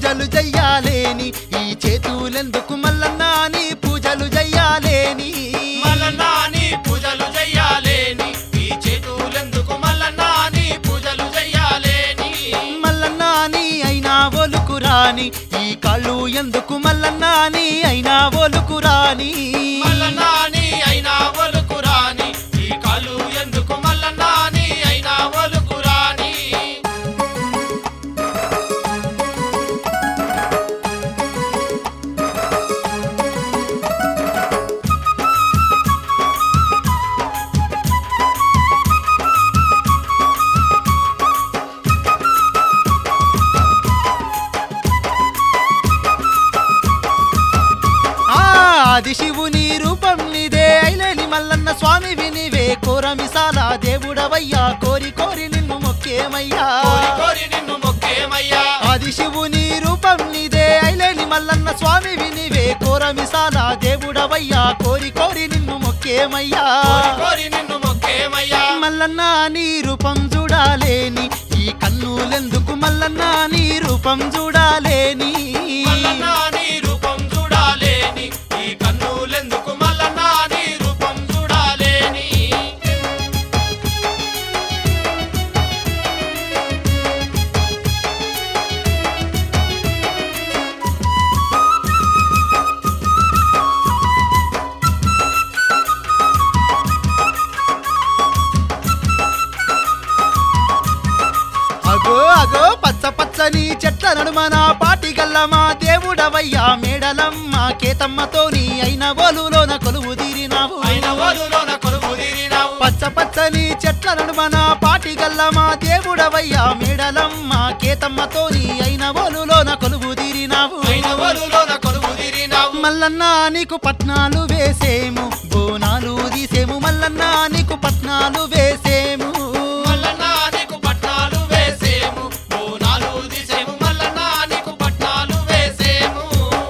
పూజలు చెయ్యాలేని ఈ చేతులెందుకు మల్లన్నా నీ పూజలు చెయ్యాలేని మల్లన్నా నీ పూజలు చెయ్యాలేని ఈ చేతులెందుకు మల్లన్నా నీ పూజలు చెయ్యాలేని మల్లన్నా నీ అయినా ఒలుకు రాని ఈ కాళ్ళు ఎందుకు మల్లన్నా నీ అయినా ఒలుకు రాని మల్లన్నా నీ అయినా ఒలుకు రాని ఈ కాలు ఎందుకు మల్లన్నా నీ అయినా ఒలుకు రాని ఆ ఆది శివుని రూపం నీదే ఐలేని మల్లన్న స్వామి వినివే కోరమిసాల దేవుడవయ్యా కోరి కోరి నిన్ను మొక్కేమయ్యా కోరి కోరి నిన్ను మొక్కేమయ్యా ఆది శివుని రూపం నీదే ఐలేని మల్లన్న స్వామి వినివే కోరమిసాల దేవుడవయ్యా కోరి కోరి నిన్ను మొక్కేమయ్యా కోరి కోరి నిన్ను మొక్కేమయ్యా మల్లన్న నీ రూపం చూడాలేని ఈ కన్నులెందుకు మల్లన్న నీ రూపం చూడాలేని మల్లన్నా నీ రూపం చూడాలేని ఈ కన్నులెందుకు మల్లన్నా నీ రూపం చూడాలేని అగో అగో పచ్చ పచ్చని చెట్ల నడుమన పాటి గల్లమా దేవుడవయ్యా మేడలమ్మ కేతమ్మతోని అయిన బోలులోన కొలువు తీరినావు అయిన ఓలులోన కొలువు తీరినావు పచ్చ పచ్చని చెట్ల నడుమన పాటి గల్లమా దేవుడవయ్యా మేడలమ్మ కేతమ్మతోని అయిన బోలులోన కొలువు తీరినావు అయిన ఓలులోన కొలువు తీరినావు మల్లన్న నీకు పట్నాలు వేసేము బోనాలు తీసేము మల్లన్న నీకు పట్నాలు వేసేము మల్లన్నా నీకు పట్నాలు వేసేము బోనాలు తీసేము మల్లన్నా నీకు పట్నాలు వేసేము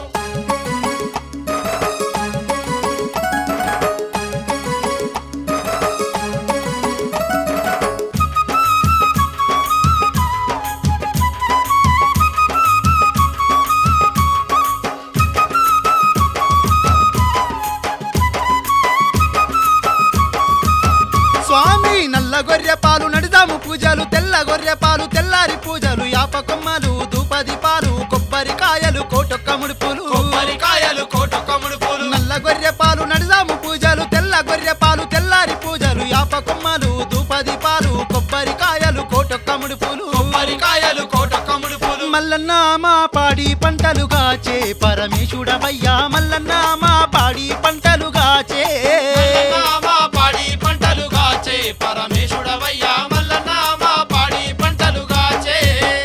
స్వామి నల్ల గొర్రె పాలు నడిదాము పూజలు తెల్ల గొర్రె పాలు తెల్లారి పూజలు యాప కొమ్మలు దూపది పాలు కొబ్బరికాయలు కోటొక్క ముడుపులు కొబ్బరికాయలు కోటొక్క ముడుపులు నల్ల గొర్రె పాలు నడిదాము పూజలు తెల్ల గొర్రె పాలు తెల్లారి పూజలు యాప కొమ్మలు దూపది పాలు కొబ్బరికాయలు కోటొక్క ముడుపులు కొబ్బరికాయలు కోటొక్క ముడుపులు మల్లన్న మా పాడి పంటలు గాచే పరమేశుడవయ్యా మల్లన్న మా పాడి పంటలు గాచే మల్లన్నా మా పాడి పంటలు గాచే పరమేశుడవయ్యా మల్లన్నా మా పాడి పంటలు గాచే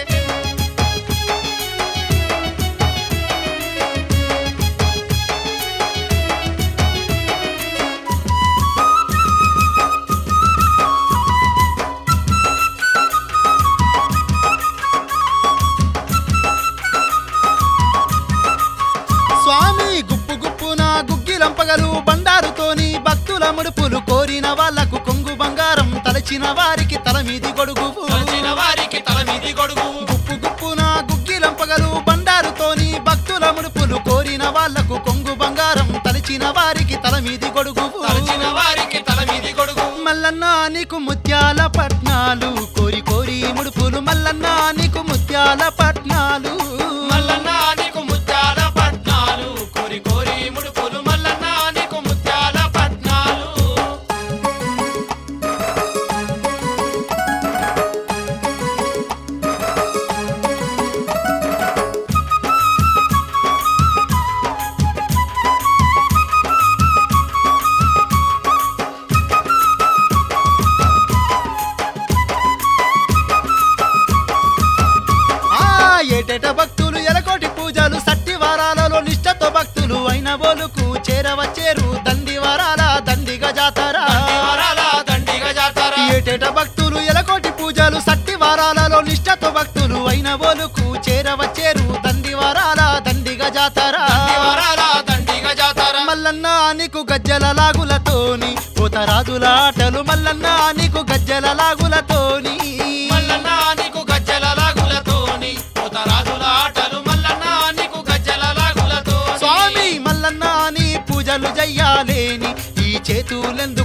స్వామి గుప్పు గుప్పున గుగ్గిలంపగలు బండారుతోని భక్తుల ముడుపులు కోరిన వాళ్లకు కొంగు బంగారం తలచిన వారికి తల మీది గొడుగు తలచిన వారికి తల మీది గొడుగు గుప్పు గుప్పున గుగ్గిలంపగలు బండారుతోని భక్తుల ముడుపులు కోరిన వాళ్లకు కొంగు బంగారం తలచిన వారికి తల మీది గొడుగు తలచిన వారికి తల మీది గొడుగు మల్లన్న నీకు ముత్యాల పట్నాలు కోరి కోరి ముడుపులు మల్లన్న నీకు ముత్యాల పట్నాలు మల్లన్నా నీకు ముత్యాల పట్నాలు కోరి కోరి ముడుపులు మల్లన్నా నీకు ముత్యాల పట్నాలు ఆ ఏటేట భక్తులు ఎలకోటి పూజలు సట్టి వారాలలో నిష్ఠతో భక్తులు అయిన బోలుకు చేరవచ్చేరు దండి వారాల దండిగా జాతర దండివరాల దండిగ జాతర ఏటేట భక్తులు ఎలకోటి పూజలు సట్టి వారాలలో నిష్ఠతో భక్తులు అయిన బోలుకు చేరవచ్చేరు దండి వారాల దండిగా జాతర దండివరాల దండిగ జాతర మల్లన్న నీకు గజ్జల లాగులతోని పోతరాజుల ఆటలు మల్లన్న నీకు గజ్జల లాగులతోని మల్లన్నా నీకు గజ్జల లాగులతోని రాజుల ఆటలు మల్లన్నా చేతులెందు